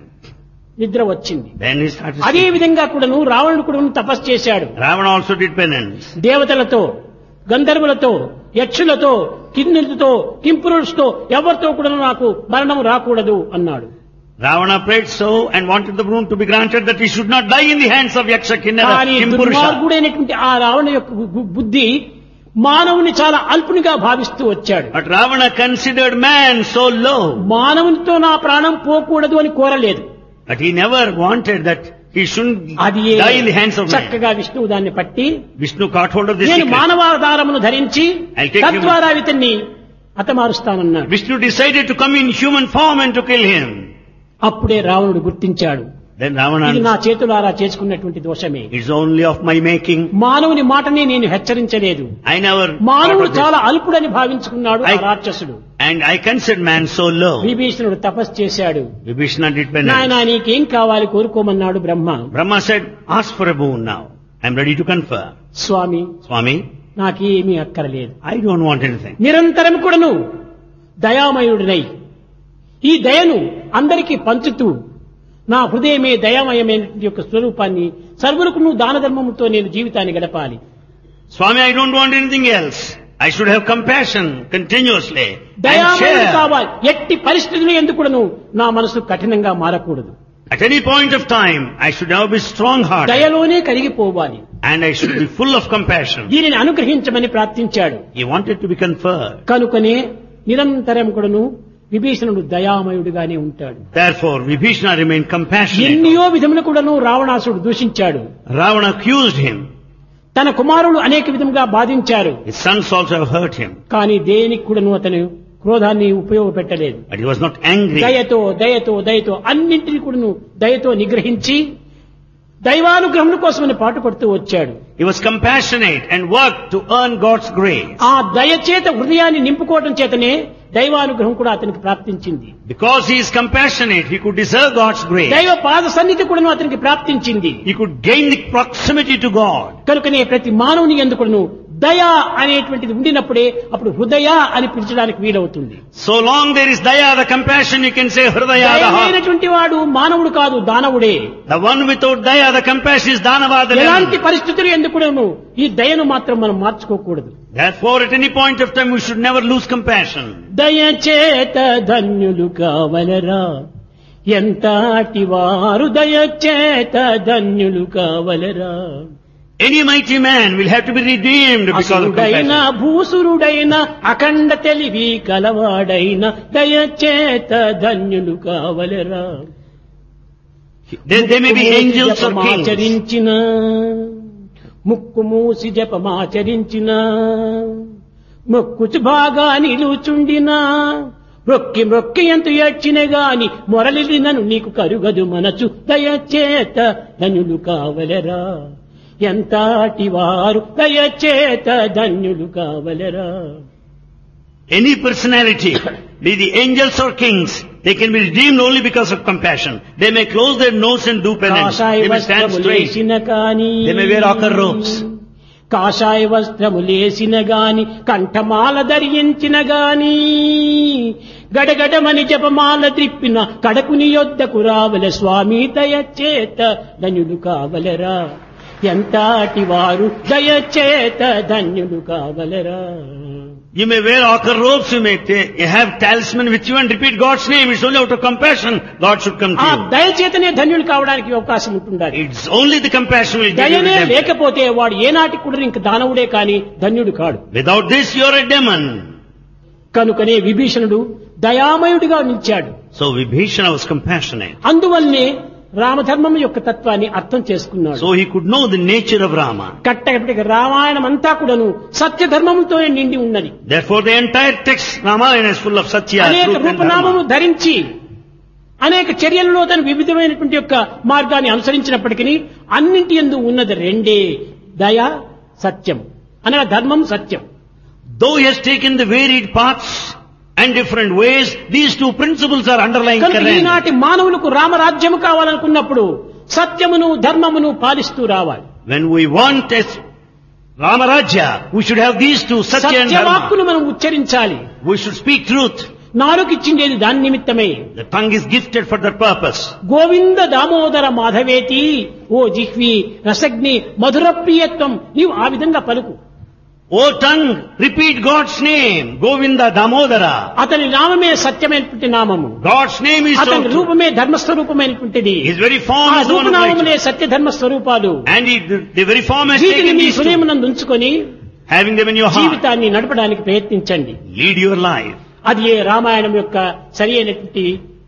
నిద్ర వచ్చింది Then he started అదే sleeping. విధంగా కూడాను రావణుడు కూడా తపస్సు చేశాడు Ravana also did penance. దేవతలతో గంధర్వులతో యక్షులతో కిన్నెలతో కింపురుషుతో ఎవరితో కూడా నాకు మరణం రాకూడదు అన్నాడు Ravana prayed so and wanted the boon to be granted that he should not die in the hands of Yaksha, Kinnara, కానీ Kimpurusha. దుర్మార్గుడైనటువంటి ఆ రావణ యొక్క బు- బుద్ధి మానవుని చాలా అల్పునిగా భావిస్తూ వచ్చాడు But Ravana considered man so low. మానవునితో నా ప్రాణం పోకూడదు అని కోరలేదు But he never wanted that he shouldn't అది die in the hands of man. చక్కగా విష్ణువు దాన్ని పట్టి Vishnu caught hold of this నేను secret. మానవాధారమును ధరించి I'll take him. తద్వారా ఇతన్ని హతమారుస్తానన్నాడు Vishnu decided to come in human form and to kill him. అప్పుడే రావణుడు గుర్తించాడు Then Ravana, ఇది నా చేతులారా చేసుకున్నటువంటి దోషమే it's only of my making. మానవుని మాటనే నేను హెచ్చరించలేదు I never thought మానవుడు of this. చాలా అల్పుడని భావించుకున్నాడు ఆ I- రాక్షసుడు And I considered man so low. విభీషణుడు తపస్సు చేశాడు Vibhishana did నాయన penance. నీకేం కావాలి కోరుకోమన్నాడు బ్రహ్మ Brahma said, ask for a boon now. I'm ready to confer. Swamy Swami, నాకేమీ అక్కరలేదు I don't want anything. నిరంతరం కూడాను దయామయుడినై ఈ దయను అందరికీ పంచుతూ నా హృదయమే దయామయమైన యొక్క స్వరూపాన్ని సర్వులకు దాన ధర్మముతో నేను జీవితాన్ని గడపాలి Swami, I don't want anything else. I should have compassion continuously and దయామయుడు share. కావాలి ఎట్టి పరిస్థితులు ఎందుకును నా మనసు కఠినంగా మారకూడదు At any point of time, I should now be strong-hearted దయలోనే కరిగిపోవాలి and I should be full of compassion. దీనిని అనుగ్రహించమని ప్రార్థించాడు He wanted to be conferred. కనుకనే నిరంతరం కూడాను విభీషణుడు దయామయుడిగానే ఉంటాడు Therefore, Vibhishana remained compassionate. ఎన్నో విధములు కూడాను రావణాసుడు దూషించాడు Ravana accused him. తన కుమారులు అనేక విధముగా బాధించారు His sons also have hurt him. కానీ దేనికి కూడాను అతను క్రోధాన్ని ఉపయోగపెట్టలేదు But he was not angry. దయతో దయతో దయతో అన్నింటినీ కూడాను దయతో నిగ్రహించి దైవానుగ్రహం కోసమని పాటుపడుతూ వచ్చాడు He was compassionate and worked to earn God's grace. ఆ దయచేత హృదయాన్ని నింపుకోవటం చేతనే దైవానుగ్రహం కూడా అతనికి ప్రాప్తించింది Because he is compassionate, he could deserve God's grace. దైవ పాద సన్నిధి కూడా అతనికి ప్రాప్తించింది He could gain the proximity to God. కనుకనే ప్రతి మానవుని ఎందుకును దయ అనేటువంటిది ఉండినప్పుడే అప్పుడు హృదయ అని పిలిచడానికి వీలవుతుంది So long there is daya, the compassion, you can say hridaya, the heart. దయమైనటువంటి వాడు మానవుడు కాదు దానవుడే The one without daya, the compassion is danava, the ఎలాంటి devil. పరిస్థితులు ఎందుకును ఈ దయను మాత్రం మనం మార్చుకోకూడదు Therefore, at any point of time, we should never lose compassion. దయచేత ధన్యులు కావలరా ఎంతటి వారు దయచేత ధన్యులు కావలరా Any mighty man will have to be redeemed because of అసురుడైన compassion. భూసురుడైన అఖండ తెలివి కలవాడైన దయచేత ధన్యులు కావలరా There, there may be angels or kings. జపమాచరించిన ముక్కు మూసి జపమాచరించిన మొక్కుచు బాగా నిలుచుండినా మొక్కి మొక్కి ఎంత ఏడ్చిన గాని మొరలినను నీకు కరుగదు మనసు దయచేత ధన్యులు కావలరా ఎంతటి వారు దయచేత ధన్యులు కావలరా Any personality, be the angels or kings, they can be redeemed only because of compassion. They may close their nose and do penance. కాషాయ They may stand straight. వస్త్రములేసిన కాని They may wear ochre robes. కాషాయ వస్త్రములేసిన గాని కంఠమాల ధరించిన గాని గడగడమని జపమాల త్రిప్పిన కడకుని యొద్దకు రావల స్వామి దయచేత ధన్యులు కావలరా ఎంతటి వారు దయచేత ధన్యులు కావలరా You may wear ochre robes, you may ta- you have talisman with you and repeat God's name. It's only out of compassion God should come ఆ to you. దయచేతనే ధన్యులు కావడానికి అవకాశం ఉంటుండాలి It's only the compassion will give you దయనే redemption. లేకపోతే వాడు ఏనాటికి కూడా ఇంక దానవుడే కాని ధన్యుడు కాడు Without this, you're a demon. కనుకనే విభీషణుడు దయామయుడిగా నిలిచాడు So Vibhishana was compassionate. అందువల్లనే రామధర్మం యొక్క తత్వాన్ని అర్థం చేసుకున్నాడు So he could know the nature of Rama. కట్టకటికి Ramayanam అంతా కూడాను సత్యధర్మముతోనే నిండి ఉన్నది Therefore the entire text Ramayana is full of Satya, అనేక truth and రూపనామము Dharma. ధరించి అనేక చర్యలలో తను వివిధమైనటువంటి యొక్క మార్గాన్ని అనుసరించినప్పటికీ అన్నింటి ఎందు ఉన్నది రెండే దయ సత్యం అనగా ధర్మం సత్యం Though he has taken the varied paths and different ways, these two principles are underlying కనుక current. ఈనాటి మానవులకు రామరాజ్యము కావాలనుకున్నప్పుడు సత్యమును ధర్మమును పాలిస్తూ రావాలి When we want a Ramarajya, we should have these two, Satya and Dharma. సత్యవాక్కును మనం ఉచ్చరించాలి We should speak truth. నాలుగిచ్చిండేది దాని నిమిత్తమే The tongue is gifted for that purpose. Govinda Damodara మాధవేతి ఓ జిహ్వి రసగ్ని మధుర ప్రియత్వం నీవు ఆ విధంగా పలుకు O tongue, repeat God's name, Govinda Damodara. అతని నామమే సత్యమైనటువంటి నామము God's name is so అతని true. రూపమే ధర్మస్వరూపమైనటువంటిది His very ఆ form is the one of రూపనామములే righteousness. సత్య ధర్మ స్వరూపాలు And he, the, the very form has వీటిని taken మీ these two. హృదయమునందు ఉంచుకొని Having them in your heart, జీవితాన్ని నడపడానికి ప్రయత్నించండి lead your life. అది ఏ రామాయణం యొక్క సరి అయినటువంటి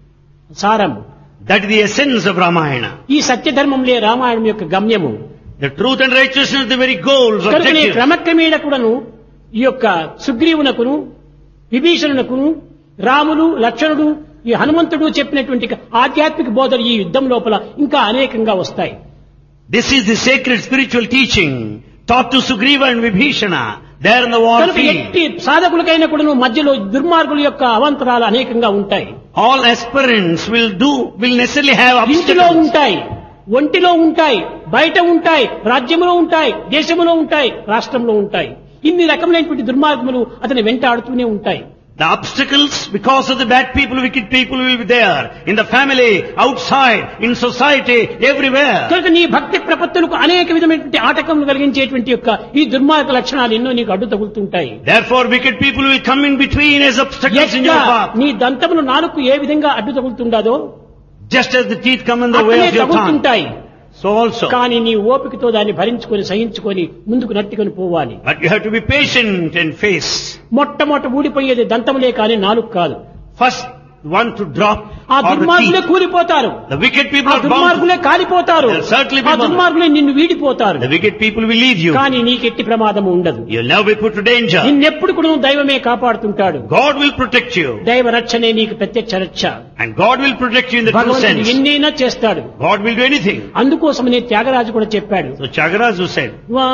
సారం That is the essence of Ramayana. ఈ సత్యధర్మంలే రామాయణం యొక్క గమ్యము The truth and righteousness are the very goals, కనుకనే objectives. క్రమక్రమేణ కూడాను ఈ యొక్క సుగ్రీవునకును విభీషణునకును రాములు లక్ష్మణుడు ఈ హనుమంతుడు చెప్పినటువంటి ఆధ్యాత్మిక బోధలు ఈ యుద్ధం లోపల ఇంకా అనేకంగా వస్తాయి This is the sacred spiritual teaching taught to Sugriva and Vibhishana there in the war కనుక field. ఎట్టి సాధకులకైనా కూడాను మధ్యలో దుర్మార్గుల యొక్క అవంతరాలు అనేకంగా ఉంటాయి All aspirants will do, will necessarily have ఇంటిలో obstacles. ఉంటాయి ఒంటిలో ఉంటాయి బయట ఉంటాయి రాజ్యములో ఉంటాయి దేశములో ఉంటాయి రాష్ట్రంలో ఉంటాయి ఇన్ని రకములైనటువంటి దుర్మార్గములు అతని వెంటాడుతూనే ఉంటాయి The obstacles because of the bad people, wicked people will be there. In the family, outside, in society, everywhere. కనుక నీ భక్తి ప్రపత్తులకు అనేక విధమైనటువంటి ఆటకములు కలిగించేటువంటి యొక్క ఈ దుర్మార్గ లక్షణాలు ఎన్నో నీకు అడ్డు తగులుతుంటాయి Therefore, wicked people will come in between as obstacles in your ఎట్లా path. నీ దంతములు నాలుగు ఏ విధంగా అడ్డు తగులుతుండదో Just as the teeth come in the way అట్లనే of your tongue. తగులుతుంటాయి So also. కానీ నీ ఓపికతో దాన్ని భరించుకొని సహించుకొని ముందుకు నట్టుకొని పోవాలి But you have to be patient and face. మొట్టమొదట ఊడిపోయేది దంతములే కానీ నాలుగు కాదు First, one to drop ఆ or the దుర్మార్గులే teeth. కూలిపోతారు The wicked people ఆ are bound. దుర్మార్గులే కాలిపోతారు They'll certainly be ఆ bound. దుర్మార్గులే నిన్ను వీడిపోతారు The wicked people will leave you. కానీ నీకెట్టి ప్రమాదము ఉండదు You'll never be put to danger. నిన్నెప్పుడు కూడా దైవమే కాపాడుతుంటాడు God will protect you. దైవ రక్షణే నీకు ప్రత్యక్ష రక్ష And God will protect you in the true భగవంతుడు sense. ఎన్నైనా చేస్తాడు God will do anything. అందుకోసమనే త్యాగరాజు కూడా చెప్పాడు So Chagarazu said,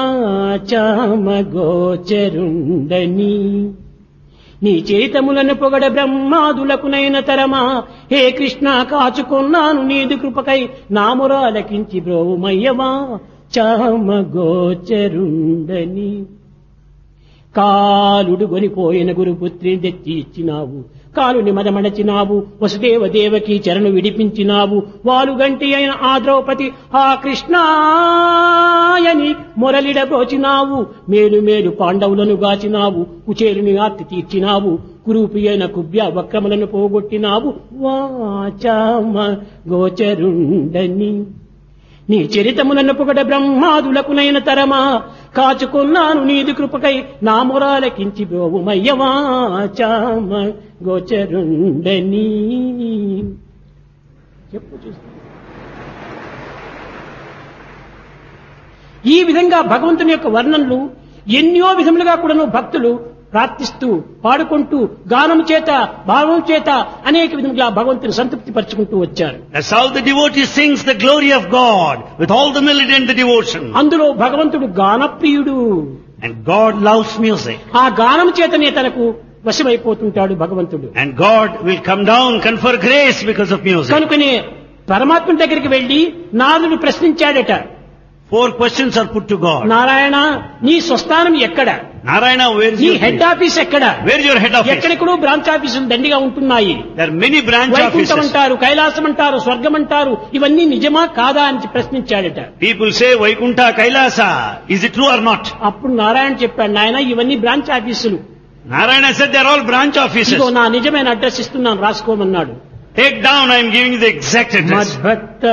వాచామగోచరుండని నీ చరితములను పొగడ బ్రహ్మాదులకునైన తరమా హే కృష్ణ కాచుకున్నాను నీది కృపకై నామురాలకించి బ్రోమయ్యవా చామగోచరుండని కాలుడు కొనిపోయిన గురుపుత్రిని తెచ్చి ఇచ్చినావు కాలుని మదమడచినావు వసుదేవ దేవకి చరణు విడిపించినావు వాలుగంటి అయిన ఆ ద్రౌపది ఆ కృష్ణాయని మొరలిడబోచినావు మేలు మేలు పాండవులను గాచినావు కుచేలుని ఆర్తి తీర్చినావు కురూపి అయిన కుబ్య వక్రములను పోగొట్టినావు వాచామ గోచరుండని నీ చరితమునన్ను పొగడ బ్రహ్మాదులకునైన తరమా కాచుకున్నాను నీది కృపకై నా మొరాలకించి బోవుమయ్యవాచామ గోచరుండని చెప్పు చూస్తా ఈ విధంగా భగవంతుని యొక్క వర్ణనలు ఎన్నో విధములుగా కూడాను భక్తులు ప్రార్థిస్తూ పాడుకుంటూ గానం చేత భావం చేత అనేక విధములుగా భగవంతుని సంతృప్తి పరుచుకుంటూ వచ్చారు That's how the devotee sings the glory of God with all the melody and the devotion. అందులో భగవంతుడు గానప్రియుడు And God loves music. ఆ గానం చేతనే తనకు వశమైపోతుంటాడు భగవంతుడు And God will come down, confer grace because of music. కనుకనే పరమాత్మ దగ్గరికి వెళ్లి నాదుడు ప్రశ్నించాడట Four questions are put to God. Narayana నీ స్వస్థానం ఎక్కడ Narayana, where is నీ your హెడ్ ఆఫీస్ ఎక్కడ Where is your head office? ఎక్కడెక్కడో బ్రాంచ్ ఆఫీసులు దండిగా ఉంటున్నాయి There are many branch Vaikuntham offices. అంటారు కైలాసం అంటారు స్వర్గం అంటారు ఇవన్నీ నిజమా కాదా అని ప్రశ్నించాడట People say Vaikunta, Kailasa. Is it true or not? అప్పుడు నారాయణ చెప్పాడు నాయన ఇవన్నీ బ్రాంచ్ ఆఫీసులు Narayana said they are all branch offices. ఇదిగో నా నిజమైన అడ్రస్ ఇస్తున్నాను రాసుకోమన్నాడు Take down, I am giving you the exact address. మద్భక్త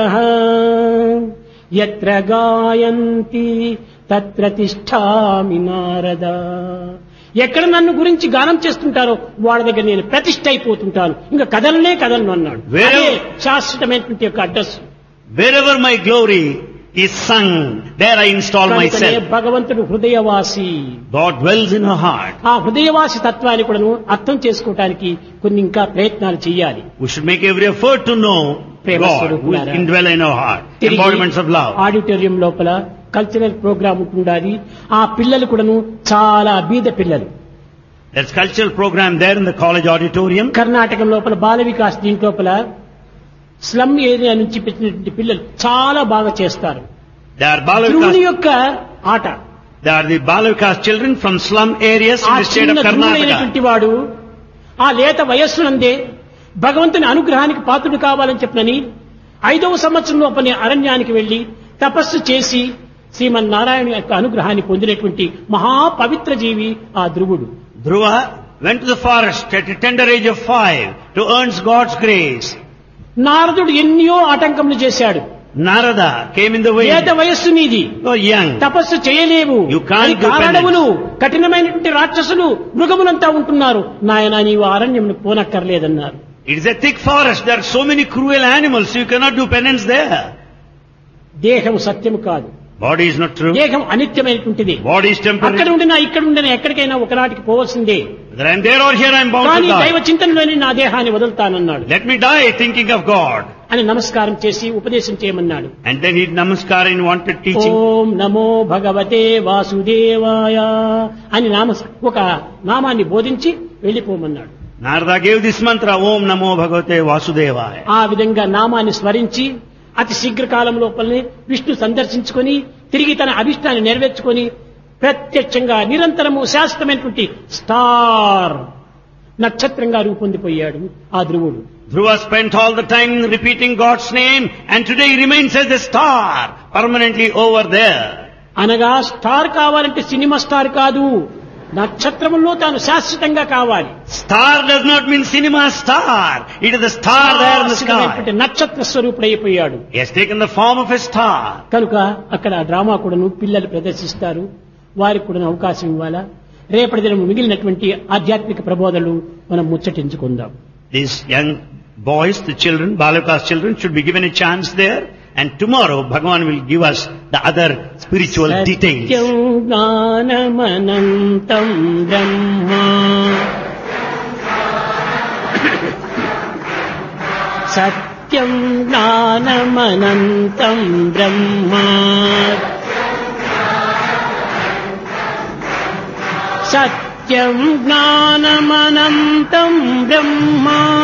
ఎత్ర గాయంతి తత్ర తిష్టామి నారద ఎక్కడ నన్ను గురించి గానం చేస్తుంటారో వాళ్ళ దగ్గర నేను ప్రతిష్ట అయిపోతుంటాను ఇంకా కదలనే కదలను అన్నాడు Where- అదే శాశ్వతమైనటువంటి యొక్క address Wherever my glory is sung, there I install కనుకనే myself. భగవంతుడు హృదయవాసి God dwells in her heart. ఆ హృదయవాసి తత్వాన్ని కూడాను అర్థం చేసుకోవటానికి కొన్ని ఇంకా ప్రయత్నాలు చేయాలి We should make every effort to know ప్రేమ God who is స్వరూపులారా. indwell in our heart. తిరిగి Embodiments of love. ఆడిటోరియం లోపల కల్చరల్ ప్రోగ్రామ్ ఉంటుండాలి ఆ పిల్లలు కూడాను చాలా బీద పిల్లలు There's cultural program there in the college auditorium. కర్ణాటకం లోపల బాల వికాస్ దీంట్ లోపల స్లమ్ ఏరియా నుంచి పెట్టినటువంటి పిల్లలు చాలా బాగా చేస్తారు They are ధ్రువుని Balavikas. యొక్క ఆట They are the Balavikas children from slum areas in ఆ the state చిన్న of Karnataka. ధ్రువుడైనటువంటి వాడు ఆ లేత వయస్సునందే భగవంతుని అనుగ్రహానికి పాత్రుడు కావాలని చెప్పనని ఐదవ సంవత్సరం లోపలే అరణ్యానికి వెళ్లి తపస్సు చేసి శ్రీమన్నారాయణ యొక్క అనుగ్రహాన్ని పొందినటువంటి మహాపవిత్ర జీవి ఆ ధ్రువుడు Dhruva went to the forest at a tender age of five to earn God's grace. నారదుడు ఎన్నో ఆటంకములు చేశాడు Narada came in the way. లేత వయస్సు నీది You are young. తపస్సు చేయలేవు You can't అది do కారణములు కఠినమైనటువంటి రాక్షసులు మృగములంతా ఉంటున్నారు నాయన నీవు అరణ్యమును పోనక్కర్లేదన్నారు It is a thick forest. There are so many cruel animals. You cannot do penance there. దేహం సత్యము కాదు Body is not true. దేహం అనిత్యమైనటువంటిది Body is అక్కడ temporary. ఉండినా ఇక్కడ ఉండినా ఎక్కడికైనా ఒకనాటికి పోవలసిందే Whether I am there or here, I am bound కానీ to దైవ die. చింతనలోని నా దేహాన్ని వదులుతానన్నాడు Let me die thinking of God. అని నమస్కారం చేసి ఉపదేశం చేయమన్నాడు And then he namaskar and wanted teaching. ఓం నమో భగవతే వాసుదేవాయ అని నామ ఒక నామాన్ని బోధించి వెళ్ళిపోమన్నాడు Narada gave this mantra, Om Namo Bhagavate Vasudevaya. ఆ విధంగా నామాన్ని స్మరించి అతి శీఘ్రకాలం లోపలనే విష్ణు సందర్శించుకొని తిరిగి తన అభిష్టాన్ని నెరవేర్చుకొని ప్రత్యక్షంగా నిరంతరము శాశ్వతమైనటువంటి స్టార్ నక్షత్రంగా రూపొందిపోయాడు ఆ ధ్రువుడు Dhruva spent all the time repeating God's name and today he remains as a star permanently over there. అనగా స్టార్ కావాలంటే సినిమా స్టార్ కాదు నక్షత్రములో తాను శాశ్వతంగా కావాలి Star does not mean cinema star. It is the star there in the శాశ్వతమైనటువంటి sky. నక్షత్ర స్వరూపుడైపోయాడు He has taken the form of a star. కనుక అక్కడ ఆ డ్రామా కూడాను పిల్లలు ప్రదర్శిస్తారు వారికి కూడా అవకాశం ఇవ్వాలా రేపటి దినం మిగిలినటువంటి ఆధ్యాత్మిక ప్రబోధనలు మనం ముచ్చటించుకుందాం These young boys, the children, Balakas children should be given a chance there and tomorrow Bhagavan will give us the other spiritual details. సత్యం జ్ఞానమనంతం బ్రహ్మ సత్యం జ్ఞానమనంతం బ్రహ్మ సత్యం జ్ఞానమనంతం బ్రహ్మ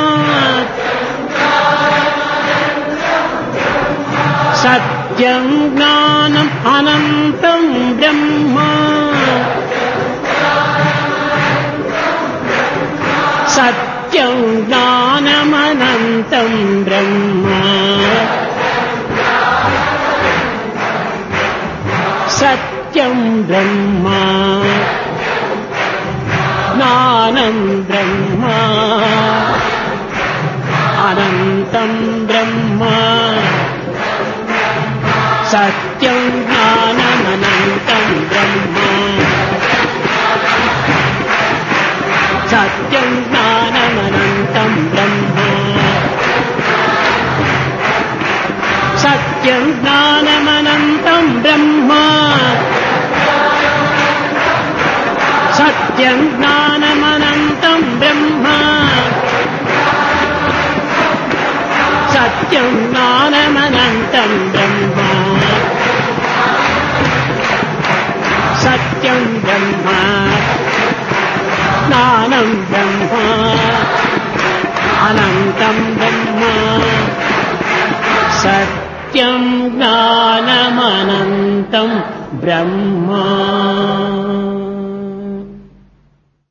సత్యం జ్ఞానం అనంతం బ్రహ్మ సత్యం జ్ఞానమనంతం బ్రహ్మ సత్యం బ్రహ్మ జ్ఞానం బ్రహ్మ అనంతం బ్రహ్మ సత్యం జ్ఞానమనంతం బ్రహ్మ సత్యం జ్ఞానమనంతం బ్రహ్మ సత్యం జ్ఞానమనంతం బ్రహ్మ సత్యం జ్ఞానమనంతం బ్రహ్మ సత్యం జ్ఞానమనంతం బ్రహ్మ సత్యం బ్రహ్మ జ్ఞానం బ్రహ్మ అనంతం బ్రహ్మ సత్యం జ్ఞానమనంతం బ్రహ్మ